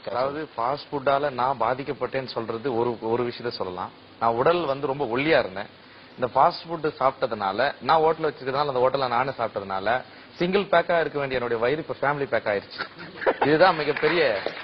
அதாவது ஃபாஸ்ட் ஃபுட்டால நான் பாதிக்கப்பட்டேன்னு சொல்றது ஒரு ஒரு விஷயத்த சொல்லலாம் நான் உடல் வந்து ரொம்ப ஒல்லியா இருந்தேன் இந்த ஃபாஸ்ட் ஃபுட் சாப்பிட்டதுனால நான் ஹோட்டல் வச்சிருக்கனால அந்த ஹோட்டல்ல நானே சாப்பிட்டதுனால சிங்கிள் பேக்கா இருக்க வேண்டிய என்னுடைய வயிறு இப்ப ஃபேமிலி பேக் ஆயிருச்சு இதுதான் மிகப்பெரிய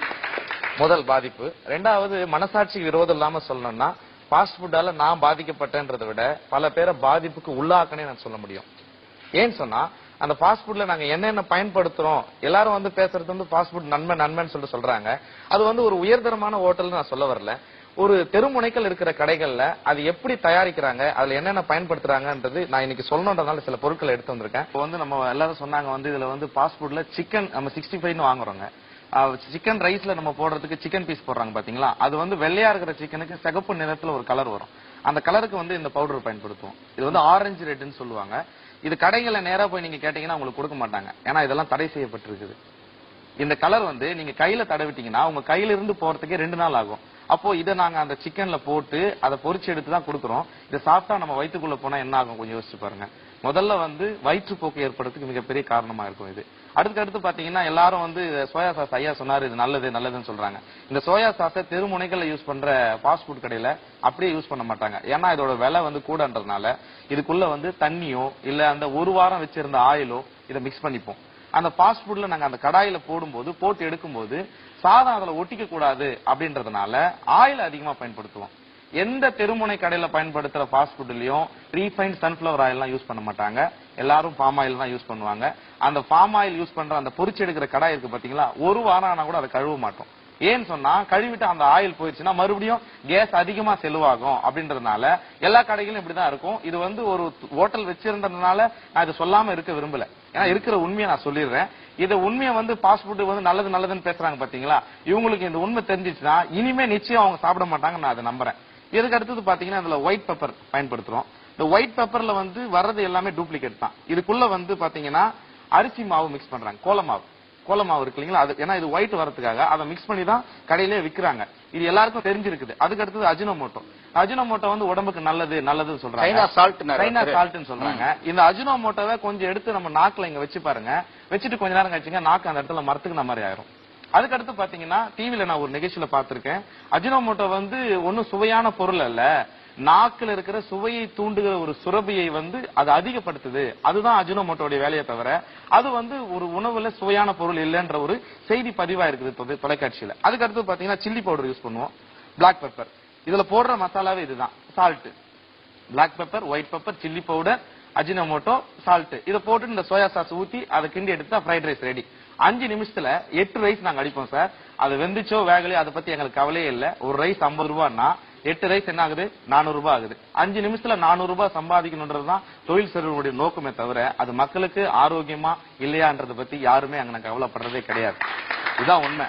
முதல் பாதிப்பு ரெண்டாவது மனசாட்சிக்கு விரோதம் இல்லாம சொல்லணும்னா ஃபாஸ்ட் ஃபுட்டால நான் பாதிக்கப்பட்டேன்றதை விட பல பேரை பாதிப்புக்கு உள்ளாக்கனே நான் சொல்ல முடியும் ஏன்னு சொன்னா அந்த ஃபாஸ்ட் ஃபுட்ல நாங்க என்னென்ன பயன்படுத்துறோம் எல்லாரும் வந்து பேசுறது வந்து ஃபாஸ்ட் ஃபுட் நன்மை நன்மைன்னு சொல்லிட்டு சொல்றாங்க அது வந்து ஒரு உயர்தரமான ஹோட்டல்னு நான் சொல்ல வரல ஒரு தெருமுனைகள் இருக்கிற கடைகள்ல அது எப்படி தயாரிக்கிறாங்க அதுல என்னென்ன பயன்படுத்துறாங்கன்றது நான் இன்னைக்கு சொல்லணுன்றதுனால சில பொருட்களை எடுத்து வந்திருக்கேன் இப்போ வந்து நம்ம எல்லாரும் சொன்னாங்க வந்து இதுல வந்து ஃபாஸ்ட் ஃபுட்ல சிக்கன் நம்ம சிக்ஸ்டி ஃபைவ்னு வாங்குறோங்க சிக்கன் ரைஸ்ல நம்ம போடுறதுக்கு சிக்கன் பீஸ் போடுறாங்க பாத்தீங்களா அது வந்து வெள்ளையா இருக்கிற சிக்கனுக்கு சிகப்பு நிறத்துல ஒரு கலர் வரும் அந்த கலருக்கு வந்து இந்த பவுடர் பயன்படுத்துவோம் இது வந்து ஆரஞ்சு ரெட்னு சொல்லுவாங்க இது கடைகள்ல நேரா போய் நீங்க கேட்டீங்கன்னா உங்களுக்கு கொடுக்க மாட்டாங்க ஏன்னா இதெல்லாம் தடை செய்யப்பட்டிருக்குது இந்த கலர் வந்து நீங்க கையில தடவிட்டீங்கன்னா உங்க கையில இருந்து போறதுக்கே ரெண்டு நாள் ஆகும் அப்போ இதை நாங்க அந்த சிக்கன்ல போட்டு அதை பொரிச்சு எடுத்து தான் கொடுக்குறோம் இதை சாப்பிட்டா நம்ம வயிற்றுக்குள்ள போனா என்ன ஆகும் கொஞ்சம் யோசிச்சு பாருங்க முதல்ல வந்து வயிற்றுப்போக்கு ஏற்படுறதுக்கு மிகப்பெரிய காரணமா இருக்கும் இது அடுத்து அடுத்து பாத்தீங்கன்னா எல்லாரும் வந்து சோயா சாஸ் ஐயா சொன்னாரு இது நல்லது நல்லதுன்னு சொல்றாங்க இந்த சோயா சாஸை தெருமுனைகள்ல யூஸ் பண்ற ஃபாஸ்ட் ஃபுட் கடையில அப்படியே யூஸ் பண்ண மாட்டாங்க ஏன்னா இதோட விலை வந்து கூடன்றதுனால இதுக்குள்ள வந்து தண்ணியோ இல்ல அந்த ஒரு வாரம் வச்சிருந்த ஆயிலோ இதை மிக்ஸ் பண்ணிப்போம் அந்த ஃபாஸ்ட் ஃபுட்ல நாங்க அந்த கடாயில போடும்போது போட்டு எடுக்கும்போது சாதம் அதுல ஒட்டிக்க கூடாது அப்படின்றதுனால ஆயில் அதிகமா பயன்படுத்துவோம் எந்த தெருமுனை கடையில பயன்படுத்துற ஃபாஸ்ட் ஃபுட்லயும் ரீஃபைன் சன்ஃபிளவர் ஆயில் எல்லாம் யூஸ் பண்ண மாட்டாங்க எல்லாரும் பாம் ஆயில் தான் யூஸ் பண்ணுவாங்க அந்த பாம் ஆயில் யூஸ் பண்ற அந்த பொரிச்சு எடுக்கிற கடாய் இருக்கு பாத்தீங்களா ஒரு வாரம் ஆனா கூட அதை கழுவ மாட்டோம் ஏன்னு சொன்னா கழுவிட்டு அந்த ஆயில் போயிடுச்சுன்னா மறுபடியும் கேஸ் அதிகமா செலவாகும் அப்படின்றதுனால எல்லா கடைகளும் இப்படிதான் இருக்கும் இது வந்து ஒரு ஹோட்டல் வச்சிருந்ததுனால நான் இது சொல்லாம இருக்க விரும்பல ஏன்னா இருக்கிற உண்மையை நான் சொல்லிடுறேன் இத உண்மையை வந்து ஃபாஸ்ட் ஃபுட் வந்து நல்லது நல்லதுன்னு பேசுறாங்க பாத்தீங்களா இவங்களுக்கு இந்த உண்மை தெரிஞ்சிச்சுன்னா இனிமே நிச்சயம் அவங்க சாப்பிட மாட்டாங்க நான் அதை நம்புறேன் இதுக்கு அடுத்தது பாத்தீங்கன்னா இதுல ஒயிட் பெப்பர் பயன்படுத்துறோம் இந்த ஒயிட் பெப்பர்ல வந்து வர்றது எல்லாமே டூப்ளிகேட் தான் இதுக்குள்ள வந்து பாத்தீங்கன்னா அரிசி மாவு மிக்ஸ் பண்றாங்க கோல மாவு கோல மாவு இருக்கு இல்லைங்களா அது ஏன்னா இது ஒயிட் வரதுக்காக அதை மிக்ஸ் பண்ணி தான் கடையிலே விக்கிறாங்க இது எல்லாருக்கும் தெரிஞ்சிருக்குது அதுக்கு அடுத்தது அஜினோமோட்டோ அஜினோமோட்டோ வந்து உடம்புக்கு நல்லது நல்லதுன்னு சொல்றாங்க சைனா சால்ட் சைனா சால்ட்னு சொல்றாங்க இந்த அஜினோமோட்டோவை கொஞ்சம் எடுத்து நம்ம நாக்குல இங்க வச்சு பாருங்க வச்சுட்டு கொஞ்ச நேரம் கழிச்சுங்க நாக்கு அந்த இடத்துல மரத்துக்குன மாதிரி ஆயிரும் அதுக்கு அடுத்து பாத்தீங்கன்னா டிவில நான் ஒரு நிகழ்ச்சியில பார்த்திருக்கேன் அஜினோமோட்டோ வந்து ஒன்னும் சுவையான பொருள் அல்ல நாக்குல இருக்கிற சுவையை தூண்டுகிற ஒரு சுரபியை வந்து அது அதிகப்படுத்துது அதுதான் அஜினோமோட்டோடைய வேலையை தவிர அது வந்து ஒரு உணவுல சுவையான பொருள் இல்லைன்ற ஒரு செய்தி பதிவா இருக்குது தொலை- தொலைக்காட்சியில அதுக்கு அடுத்து பாத்தீங்கன்னா சில்லி பவுடர் யூஸ் பண்ணுவோம் பிளாக் பெப்பர் இதுல போடுற மசாலாவே இதுதான் salt black pepper white pepper chilli powder Ajinomoto salt இதை போட்டு இந்த சோயா சாஸ் ஊத்தி அதை கிண்டி எடுத்தா ஃப்ரைட் ரைஸ் ரெடி அஞ்சு நிமிஷத்துல எட்டு ரைஸ் நாங்க அடிப்போம் சார் அது வெந்துச்சோ வேகலையோ அதை பத்தி எங்களுக்கு கவலையே இல்ல ஒரு ரைஸ் ஐம்பது ரூபான்னா எட்டு ரைஸ் என்ன ஆகுது நானூறு ரூபாய் ஆகுது அஞ்சு நிமிஷத்துல நானூறு ரூபாய் சம்பாதிக்கணுன்றதுதான் தொழில் செல்வனுடைய நோக்கமே தவிர அது மக்களுக்கு ஆரோக்கியமா இல்லையான்றதை பத்தி யாருமே அங்க நான் கவலைப்படுறதே கிடையாது இதுதான் உண்மை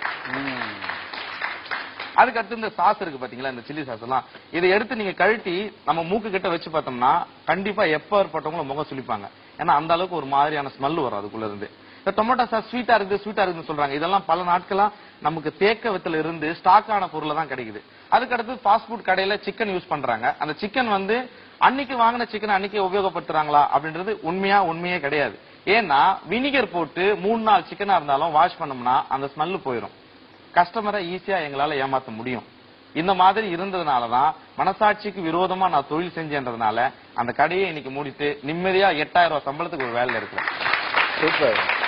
அதுக்கு அடுத்து இந்த சாஸ் இருக்கு பாத்தீங்களா இந்த சில்லி சாஸ் எல்லாம் இதை எடுத்து நீங்க கழட்டி நம்ம மூக்கு கிட்ட வச்சு பார்த்தோம்னா கண்டிப்பா எப்ப ஏற்பட்டவங்களும் முகம் சுளிப்பாங்க ஏன்னா அந்த அளவுக்கு ஒரு மாதிரியான ஸ்மெல் வரும் அதுக்குள்ள இருந்து இந்த டொமேட்டோ சாஸ் ஸ்வீட்டா இருக்குது ஸ்வீட்டா இருக்குன்னு சொல்றாங்க இதெல்லாம் பல நாட்களா நமக்கு தேக்க வித்துல இருந்து ஸ்டாக் ஆன பொருள் தான் கிடைக்குது அதுக்கு அடுத்து ஃபாஸ்ட் ஃபுட் கடையில சிக்கன் யூஸ் பண்றாங்க அந்த சிக்கன் வந்து அன்னைக்கு வாங்கின சிக்கன் அன்னைக்கு உபயோகப்படுத்துறாங்களா அப்படின்றது உண்மையா உண்மையே கிடையாது ஏன்னா வினிகர் போட்டு மூணு நாள் சிக்கனா இருந்தாலும் வாஷ் பண்ணோம்னா அந்த ஸ்மெல் போயிடும் கஸ்டமரை ஈஸியா எங்களால ஏமாத்த முடியும் இந்த மாதிரி இருந்ததுனாலதான் மனசாட்சிக்கு விரோதமா நான் தொழில் செஞ்சேன்றதுனால அந்த கடையை இன்னைக்கு மூடிட்டு நிம்மதியா எட்டாயிரம் ரூபாய் சம்பளத்துக்கு ஒரு வேலை இருக்கிறேன் சூப்பர்